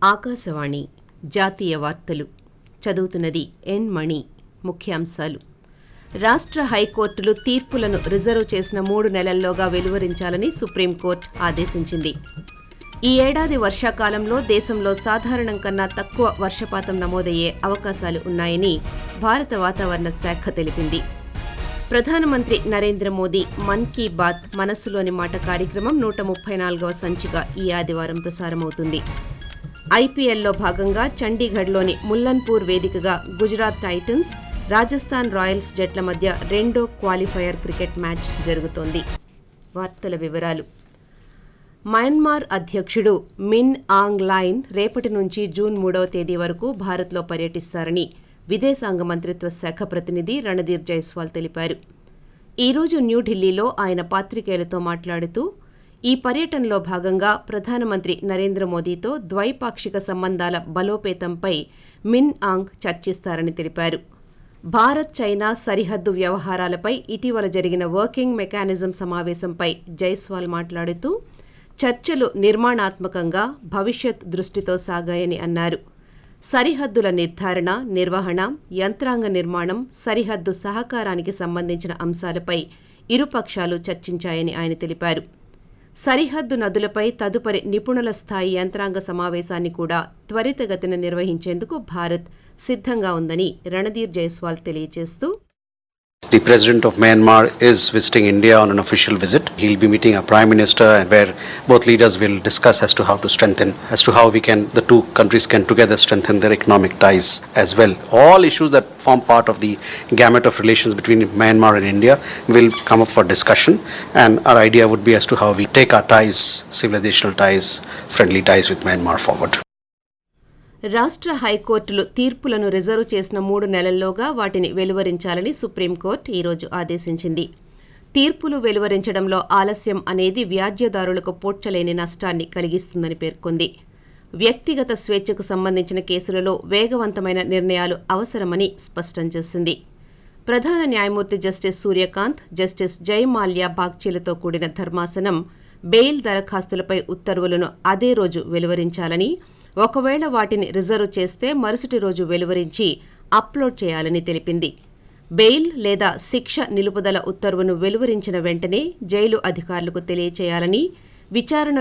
ఆకాశవాణి జాతీయ వార్తలు చదువుతున్నది ఎన్ మణి ముఖ్యాంశాలు రాష్ట్ర హైకోర్టులు తీర్పులను రిజర్వ్ చేసిన మూడు నెలల్లోగా వెలువరించాలని సుప్రీంకోర్టు ఆదేశించింది ఈ ఏడాది వర్షాకాలంలో దేశంలో సాధారణం కన్నా తక్కువ వర్షపాతం నమోదయ్యే అవకాశాలు ఉన్నాయని భారత వాతావరణ శాఖ తెలిపింది ప్రధానమంత్రి నరేంద్ర మోదీ మన్ కీ బాత్ మనస్సులోని మాట కార్యక్రమం నూట ముప్పై నాలుగవ సంచిక ఈ ఆదివారం ప్రసారమవుతుంది ఐపీఎల్లో భాగంగా చండీగఢ్లోని ముల్లన్పూర్ వేదికగా గుజరాత్ టైటన్స్ రాజస్థాన్ రాయల్స్ జట్ల మధ్య రెండో క్వాలిఫైయర్ క్రికెట్ మ్యాచ్ జరుగుతోంది వార్తల వివరాలు మయన్మార్ అధ్యక్షుడు మిన్ ఆంగ్ లైన్ రేపటి నుంచి జూన్ మూడవ తేదీ వరకు భారత్లో పర్యటిస్తారని విదేశాంగ మంత్రిత్వ శాఖ ప్రతినిధి రణధీర్ జైస్వాల్ తెలిపారు ఈ రోజు న్యూఢిల్లీలో ఆయన పాత్రికేయులతో మాట్లాడుతూ ఈ పర్యటనలో భాగంగా ప్రధానమంత్రి నరేంద్ర మోదీతో ద్వైపాక్షిక సంబంధాల బలోపేతంపై మిన్ ఆంగ్ చర్చిస్తారని తెలిపారు భారత్ చైనా సరిహద్దు వ్యవహారాలపై ఇటీవల జరిగిన వర్కింగ్ మెకానిజం సమావేశంపై జైస్వాల్ మాట్లాడుతూ చర్చలు నిర్మాణాత్మకంగా భవిష్యత్ దృష్టితో సాగాయని అన్నారు సరిహద్దుల నిర్ధారణ నిర్వహణ యంత్రాంగ నిర్మాణం సరిహద్దు సహకారానికి సంబంధించిన అంశాలపై ఇరుపక్షాలు చర్చించాయని ఆయన తెలిపారు సరిహద్దు నదులపై తదుపరి నిపుణుల స్థాయి యంత్రాంగ సమావేశాన్ని కూడా త్వరితగతిన నిర్వహించేందుకు భారత్ సిద్ధంగా ఉందని రణధీర్ జైస్వాల్ తెలియజేస్తూ The President of Myanmar is visiting India on an official visit. He'll be meeting our Prime Minister, where both leaders will discuss as to how to strengthen, as to how we can, the two countries can together strengthen their economic ties as well. All issues that form part of the gamut of relations between Myanmar and India will come up for discussion, and our idea would be as to how we take our ties, civilizational ties, friendly ties with Myanmar forward. రాష్ట్ర హైకోర్టులు తీర్పులను reserve చేసిన మూడు నెలల్లోగా వాటిని వెలువరించాలని supreme court ఈరోజు ఆదేశించింది తీర్పులు వెలువరించడంలో ఆలస్యం అనేది వ్యాజ్యదారులకు పోడ్చలేని నష్టాన్ని కలిగిస్తుందని పేర్కొంది వ్యక్తిగత స్వేచ్ఛకు సంబంధించిన కేసులలో వేగవంతమైన నిర్ణయాలు అవసరమని స్పష్టం చేసింది ప్రధాన న్యాయమూర్తి జస్టిస్ సూర్యకాంత్ జస్టిస్ జయమాల్యా బాగ్చీలతో కూడిన ధర్మాసనం బెయిల్ దరఖాస్తులపై ఉత్తర్వులను అదే రోజు వెలువరించాలని ఒకవేళ వాటిని రిజర్వ్ చేస్తే మరుసటి రోజు వెలువరించి అప్లోడ్ చేయాలని తెలిపింది బెయిల్ లేదా శిక్ష నిలుపుదల ఉత్తర్వును వెలువరించిన వెంటనే జైలు అధికారులకు తెలియచేయాలని విచారణ